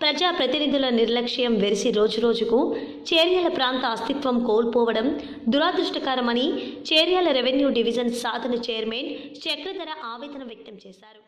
ప్రజా ప్రతినిధుల నిర్లక్ష్యం వెరిసి రోజురోజుకు చేర్యాల ప్రాంత అస్తిత్వం కోల్పోవడం దురాదృష్టకరమని చేర్యాల రెవెన్యూ డివిజన్ సాధన చైర్మన్ చక్రధర ఆవేదన వ్యక్తం చేశారు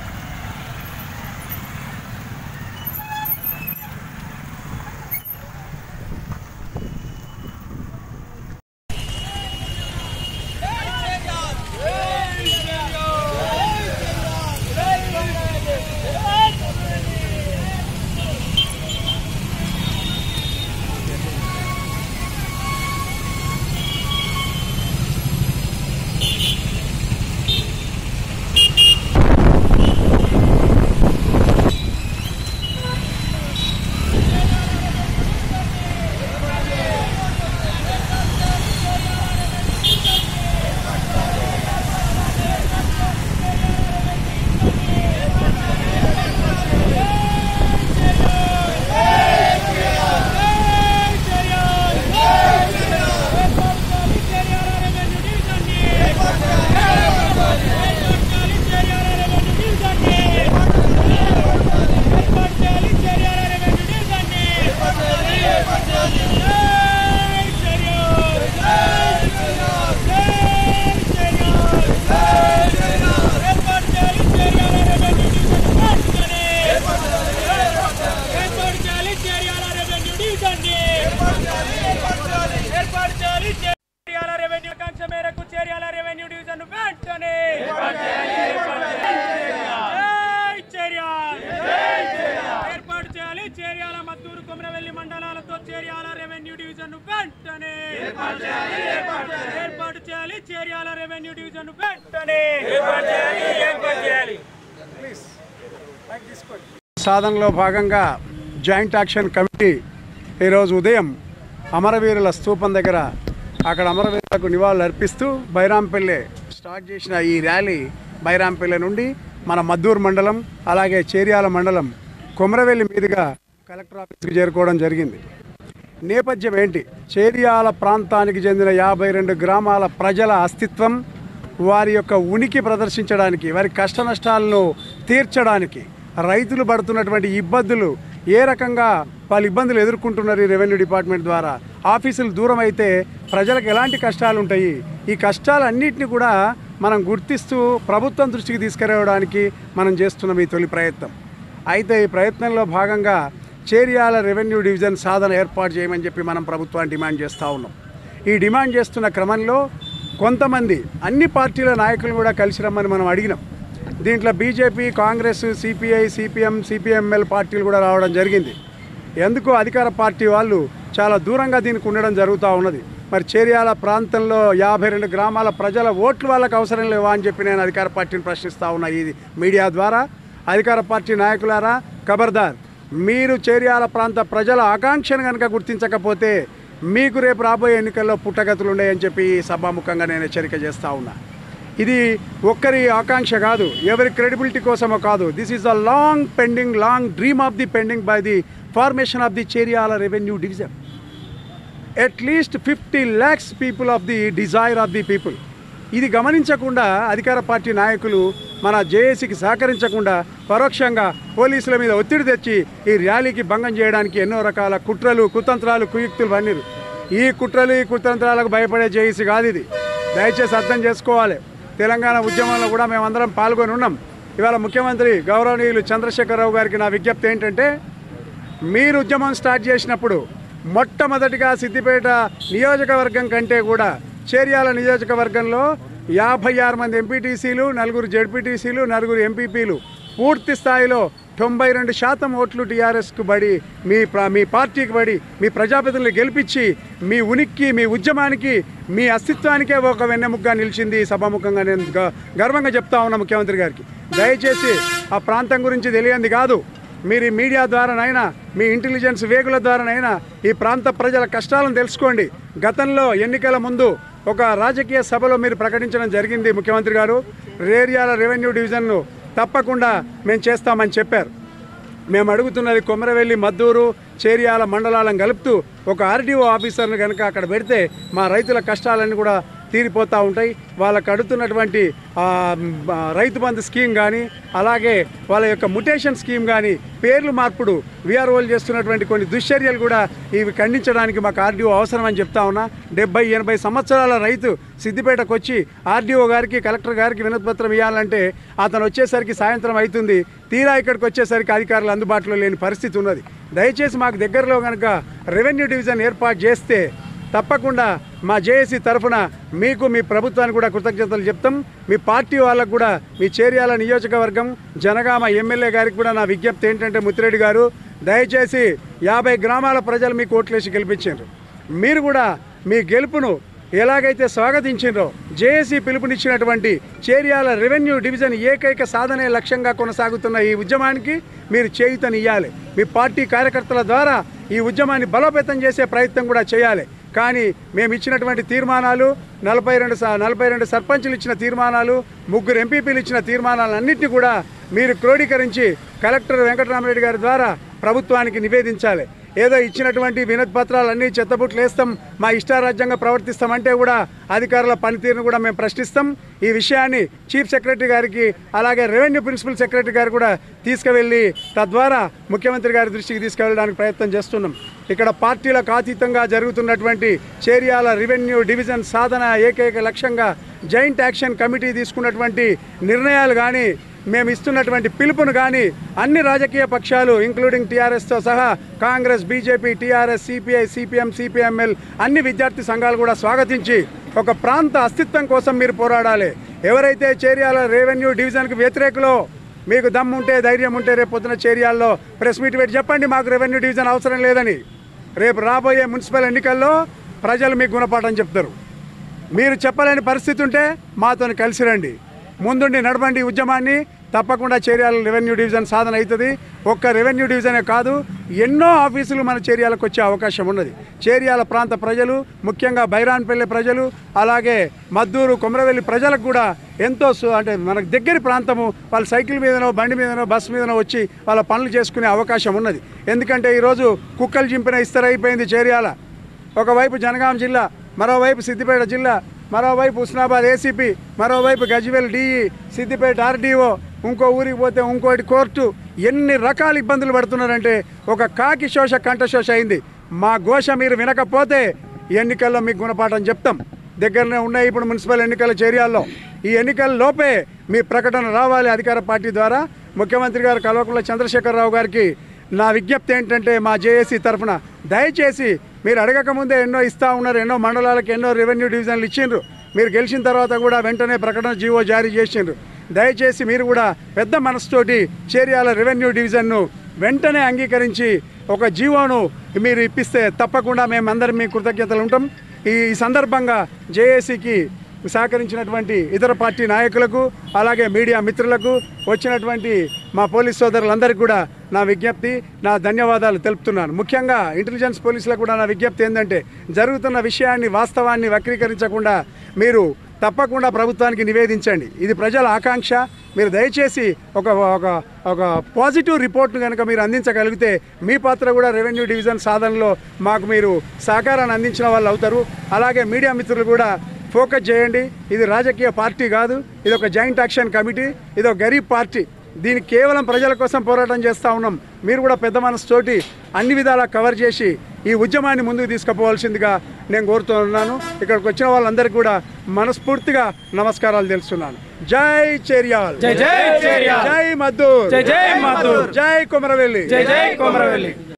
చేర్యాల రెవెన్యూ ఆకాంక్ష మేరకు చేర్యాల రెవెన్యూ డివిజన్ వెంటనే జై చేర్యాల ఏర్పాటు చేయాలి చేర్యాల మద్దూరు కొమరవెల్లి మండలాలతో చేర్యాల రెవెన్యూ డివిజన్ వెంటనే ఏర్పాటు చేయాలి చేర్యాల రెవెన్యూ డివిజన్ వెంటనే సాధనలో భాగంగా జాయింట్ యాక్షన్ కమిటీ ఈరోజు ఉదయం అమరవీరుల స్తూపం దగ్గర అక్కడ అమరవీరులకు నివాళులు అర్పిస్తూ బైరాంపల్లె స్టార్ట్ చేసిన ఈ ర్యాలీ బైరాంపల్లె నుండి మన మద్దూరు మండలం అలాగే చేర్యాల మండలం కొమరవెల్లి మీదుగా కలెక్టర్ ఆఫీస్కి చేరుకోవడం జరిగింది నేపథ్యం ఏంటి చేర్యాల ప్రాంతానికి చెందిన యాభై రెండు గ్రామాల ప్రజల అస్తిత్వం వారి యొక్క ఉనికి ప్రదర్శించడానికి వారి కష్ట నష్టాలను తీర్చడానికి రైతులు పడుతున్నటువంటి ఇబ్బందులు ఏ రకంగా వాళ్ళు ఇబ్బందులు ఎదుర్కొంటున్నారు ఈ రెవెన్యూ డిపార్ట్మెంట్ ద్వారా ఆఫీసులు దూరం అయితే ప్రజలకు ఎలాంటి కష్టాలు ఉంటాయి ఈ కష్టాలన్నింటినీ కూడా మనం గుర్తిస్తూ ప్రభుత్వం దృష్టికి తీసుకురావడానికి మనం చేస్తున్నాం ఈ తొలి ప్రయత్నం అయితే ఈ ప్రయత్నంలో భాగంగా చేర్యాల రెవెన్యూ డివిజన్ సాధన ఏర్పాటు చేయమని చెప్పి మనం ప్రభుత్వాన్ని డిమాండ్ చేస్తూ ఉన్నాం ఈ డిమాండ్ చేస్తున్న క్రమంలో కొంతమంది అన్ని పార్టీల నాయకులు కూడా కలిసి రమ్మని మనం అడిగినాం దీంట్లో BJP Congress CPI CPM CPML పార్టీలు కూడా రావడం జరిగింది ఎందుకు అధికార పార్టీ వాళ్ళు చాలా దూరంగా దీనికి ఉండడం జరుగుతూ ఉన్నది మరి చేర్యాల ప్రాంతంలో యాభై రెండు గ్రామాల ప్రజల ఓట్లు వాళ్ళకి అవసరం లేవా అని చెప్పి నేను అధికార పార్టీని ప్రశ్నిస్తూ ఉన్నా ఈ మీడియా ద్వారా అధికార పార్టీ నాయకులారా ఖబర్దార్ మీరు చేర్యాల ప్రాంత ప్రజల ఆకాంక్షను కనుక గుర్తించకపోతే మీకు రేపు రాబోయే ఎన్నికల్లో పుట్టగతులు ఉన్నాయని చెప్పి ఈ సభాముఖంగా నేను హెచ్చరిక చేస్తూ ఉన్నా ఇది ఒక్కరి ఆకాంక్ష కాదు ఎవరి క్రెడిబిలిటీ కోసమో కాదు this is a long pending long dream of the pending by the formation of the Cheriyal revenue division at least fifty lakhs people of the desire of the people ఇది గమనించకుండా అధికార పార్టీ నాయకులు మన జేఏసీకి సహకరించకుండా పరోక్షంగా పోలీసుల మీద ఒత్తిడి తెచ్చి ఈ ర్యాలీకి భంగం చేయడానికి ఎన్నో రకాల కుట్రలు కుతంత్రాలు కుయుక్తులు పన్నీరు ఈ కుట్రలు ఈ కుతంత్రాలకు భయపడే జేఏసీ కాదు ఇది దయచేసి అర్థం చేసుకోవాలి తెలంగాణ ఉద్యమంలో కూడా మేమందరం పాల్గొని ఉన్నాం ఇవాళ ముఖ్యమంత్రి గౌరవనీయులు చంద్రశేఖరరావు గారికి నా విజ్ఞప్తి ఏంటంటే మీరు ఉద్యమం స్టార్ట్ చేసినప్పుడు మొట్టమొదటిగా సిద్దిపేట నియోజకవర్గం కంటే కూడా చేర్యాల నియోజకవర్గంలో యాభై ఆరు మంది ఎంపీటీసీలు నలుగురు జెడ్పీటీసీలు నలుగురు ఎంపీపీలు పూర్తి స్థాయిలో తొంభై రెండు శాతం ఓట్లు టీఆర్ఎస్కు బడి మీ ప్ర- మీ పార్టీకి బడి మీ ప్రజాప్రతినిధులు గెలిపించి మీ ఉనికి మీ ఉద్యమానికి మీ అస్తిత్వానికే ఒక వెన్నెముకగా నిలిచింది ఈ సభాముఖంగా నేను గ- గర్వంగా చెప్తా ఉన్నా ముఖ్యమంత్రి గారికి దయచేసి ఆ ప్రాంతం గురించి తెలియంది కాదు మీరు ఈ మీడియా ద్వారానైనా మీ ఇంటెలిజెన్స్ వేగుల ద్వారానైనా ఈ ప్రాంత ప్రజల కష్టాలను తెలుసుకోండి గతంలో ఎన్నికల ముందు ఒక రాజకీయ సభలో మీరు ప్రకటించడం జరిగింది ముఖ్యమంత్రి గారు రేరియాల రెవెన్యూ డివిజన్ను తప్పకుండా మేము చేస్తామని చెప్పారు మేము అడుగుతున్నది కొమరవెల్లి మద్దూరు చేరియాల మండలాలను కలుపుతూ ఒక ఆర్డీఓ ఆఫీసర్ను కనుక అక్కడ పెడితే మా రైతుల కష్టాలన్నీ కూడా తీరిపోతూ ఉంటాయి వాళ్ళకు అడుగుతున్నటువంటి ఆ, మ్, ఆ, రైతు బంధు స్కీమ్ కానీ అలాగే వాళ్ళ యొక్క ముటేషన్ స్కీమ్ కానీ పేర్లు మార్పుడు విఆర్ఓలు చేస్తున్నటువంటి కొన్ని దుశ్చర్యలు కూడా ఇవి ఖండించడానికి మాకు ఆర్డీఓ అవసరం అని చెప్తా ఉన్నా డెబ్బై ఎనభై సంవత్సరాల రైతు సిద్దిపేటకు వచ్చి ఆర్డీఓ గారికి కలెక్టర్ గారికి వినతిపత్రం ఇవ్వాలంటే అతను వచ్చేసరికి సాయంత్రం అవుతుంది తీరా ఇక్కడికి వచ్చేసరికి అధికారులు అందుబాటులో లేని పరిస్థితి ఉన్నది దయచేసి మాకు దగ్గరలో కనుక రెవెన్యూ డివిజన్ ఏర్పాటు చేస్తే తప్పకుండా మా జేఏసీ తరఫున మీకు మీ ప్రభుత్వానికి కూడా కృతజ్ఞతలు చెప్తాం మీ పార్టీ వాళ్ళకు కూడా మీ చేర్యాల నియోజకవర్గం జనగామ ఎమ్మెల్యే గారికి కూడా నా విజ్ఞప్తి ఏంటంటే ముత్తిరెడ్డి గారు దయచేసి యాభై గ్రామాల ప్రజలు మీకు ఓట్లేసి గెలిపించారు మీరు కూడా మీ గెలుపును ఎలాగైతే స్వాగతించిండ్రో జేఏసీ పిలుపునిచ్చినటువంటి చేర్యాల రెవెన్యూ డివిజన్ ఏకైక సాధనే లక్ష్యంగా కొనసాగుతున్న ఈ ఉద్యమానికి మీరు చేయుతనియ్యాలి మీ పార్టీ కార్యకర్తల ద్వారా ఈ ఉద్యమాన్ని బలోపేతం చేసే ప్రయత్నం కూడా చేయాలి కానీ మేము ఇచ్చినటువంటి తీర్మానాలు నలభై రెండు స- నలభై రెండు సర్పంచులు ఇచ్చిన తీర్మానాలు ముగ్గురు ఎంపీపీలు ఇచ్చిన తీర్మానాలన్నింటినీ కూడా మీరు క్రోడీకరించి కలెక్టర్ వెంకటరామరెడ్డి గారి ద్వారా ప్రభుత్వానికి నివేదించాలి ఏదో ఇచ్చినటువంటి వినతి పత్రాలన్నీ చెత్తబుట్లు వేస్తాం మా ఇష్టారాజ్యంగా ప్రవర్తిస్తామంటే కూడా అధికారుల పనితీరును కూడా మేము ప్రశ్నిస్తాం ఈ విషయాన్ని చీఫ్ సెక్రటరీ గారికి అలాగే రెవెన్యూ ప్రిన్సిపల్ సెక్రటరీ గారు కూడా తీసుకువెళ్ళి తద్వారా ముఖ్యమంత్రి గారి దృష్టికి తీసుకువెళ్ళడానికి ప్రయత్నం చేస్తున్నాం ఇక్కడ పార్టీలకు అతీతంగా జరుగుతున్నటువంటి చేరియాల రెవెన్యూ డివిజన్ సాధన ఏకైక లక్ష్యంగా జాయింట్ యాక్షన్ కమిటీ తీసుకున్నటువంటి నిర్ణయాలు కానీ మేము ఇస్తున్నటువంటి పిలుపును కానీ అన్ని రాజకీయ పక్షాలు ఇంక్లూడింగ్ టీఆర్ఎస్తో సహా Congress BJP TRS CPI CPM CPML అన్ని విద్యార్థి సంఘాలు కూడా స్వాగతించి ఒక ప్రాంత అస్తిత్వం కోసం మీరు పోరాడాలి ఎవరైతే చేరియాల రెవెన్యూ డివిజన్కి వ్యతిరేకులో మీకు దమ్ము ఉంటే ధైర్యం ఉంటే రేపు పొద్దున చేరియాల్లో ప్రెస్ మీట్ పెట్టి చెప్పండి మాకు రెవెన్యూ డివిజన్ అవసరం లేదని రేపు రాబోయే మున్సిపల్ ఎన్నికల్లో ప్రజలు మీకు గుణపాఠం చెప్తారు మీరు చెప్పలేని పరిస్థితి ఉంటే మాతో కలిసి రండి ముందుండి నడవండి ఈ ఉద్యమాన్ని తప్పకుండా చేర్యాల రెవెన్యూ డివిజన్ సాధన అవుతుంది ఒక్క రెవెన్యూ డివిజనే కాదు ఎన్నో ఆఫీసులు మన చేర్యాలకు వచ్చే అవకాశం ఉన్నది చేర్యాల ప్రాంత ప్రజలు ముఖ్యంగా బైరాన్పల్లి ప్రజలు అలాగే మద్దూరు కొమరవెల్లి ప్రజలకు కూడా ఎంతో సు- అంటే మనకు దగ్గరి ప్రాంతము వాళ్ళ సైకిల్ మీదనో బండి మీదనో బస్సు మీదనో వచ్చి వాళ్ళ పనులు చేసుకునే అవకాశం ఉన్నది ఎందుకంటే ఈరోజు కుక్కలు చింపిన ఇస్తరైపోయింది చేర్యాల ఒకవైపు జనగాం జిల్లా మరోవైపు సిద్దిపేట జిల్లా మరోవైపు ఉస్నాబాద్ ఏసీపీ మరోవైపు గజ్వేల్ డిఈ సిద్దిపేట ఆర్డీఓ ఇంకో ఊరికి పోతే ఇంకోటి కోర్టు ఎన్ని రకాల ఇబ్బందులు పడుతున్నారంటే ఒక కాకి శోష కంఠశోష అయింది మా ఘోష మీరు వినకపోతే ఎన్నికల్లో మీకు గుణపాఠం చెప్తాం దగ్గరనే ఉన్నాయి ఇప్పుడు మున్సిపల్ ఎన్నికల చర్యల్లో ఈ ఎన్నికల లోపే మీ ప్రకటన రావాలి అధికార పార్టీ ద్వారా ముఖ్యమంత్రి గారు కల్వకుంట్ల చంద్రశేఖరరావు గారికి నా విజ్ఞప్తి ఏంటంటే మా జేఏసీ తరఫున దయచేసి మీరు అడగకముందే ఎన్నో ఇస్తా ఉన్నారు ఎన్నో మండలాలకు ఎన్నో రెవెన్యూ డివిజన్లు ఇచ్చిండ్రు మీరు గెలిచిన తర్వాత కూడా వెంటనే ప్రకటన జీవో జారీ చేసిండ్రు దయచేసి మీరు కూడా పెద్ద మనసుతోటి చేర్యాల రెవెన్యూ డివిజన్ను వెంటనే అంగీకరించి ఒక జీవోను మీరు ఇప్పిస్తే తప్పకుండా మేమందరం మీ కృతజ్ఞతలు ఉంటాం ఈ సందర్భంగా జేఏసీకి సహకరించినటువంటి ఇతర పార్టీ నాయకులకు అలాగే మీడియా మిత్రులకు వచ్చినటువంటి మా పోలీస్ సోదరులందరికీ కూడా నా విజ్ఞప్తి నా ధన్యవాదాలు తెలుపుతున్నాను ముఖ్యంగా ఇంటెలిజెన్స్ పోలీసులకు కూడా నా విజ్ఞప్తి ఏంటంటే జరుగుతున్న విషయాన్ని వాస్తవాన్ని వక్రీకరించకుండా మీరు తప్పకుండా ప్రభుత్వానికి నివేదించండి ఇది ప్రజల ఆకాంక్ష మీరు దయచేసి ఒక ఒక ఒక పాజిటివ్ రిపోర్ట్ను కనుక మీరు అందించగలిగితే మీ పాత్ర కూడా రెవెన్యూ డివిజన్ సాధనలో మాకు మీరు సహకారాన్ని అందించిన వాళ్ళు అవుతారు అలాగే మీడియా మిత్రులు కూడా ఫోకస్ చేయండి ఇది రాజకీయ పార్టీ కాదు ఇది ఒక జాయింట్ యాక్షన్ కమిటీ ఇది ఒక గరీబ్ పార్టీ దీన్ని కేవలం ప్రజల కోసం పోరాటం చేస్తూ ఉన్నాం మీరు కూడా పెద్ద మనసుతోటి అన్ని విధాలా కవర్ చేసి ఈ ఉద్యమాన్ని ముందుకు తీసుకుపోవాల్సిందిగా నేను కోరుతున్నాను ఇక్కడికి వచ్చిన వాళ్ళందరికీ కూడా మనస్ఫూర్తిగా నమస్కారాలు తెలుస్తున్నాను జై చేరియాల్ జై జై చేర్యాల్. జై మద్దూర్ జై జై మద్దూర్. జై కొమరవెల్లి జై జై కొమరవెల్లి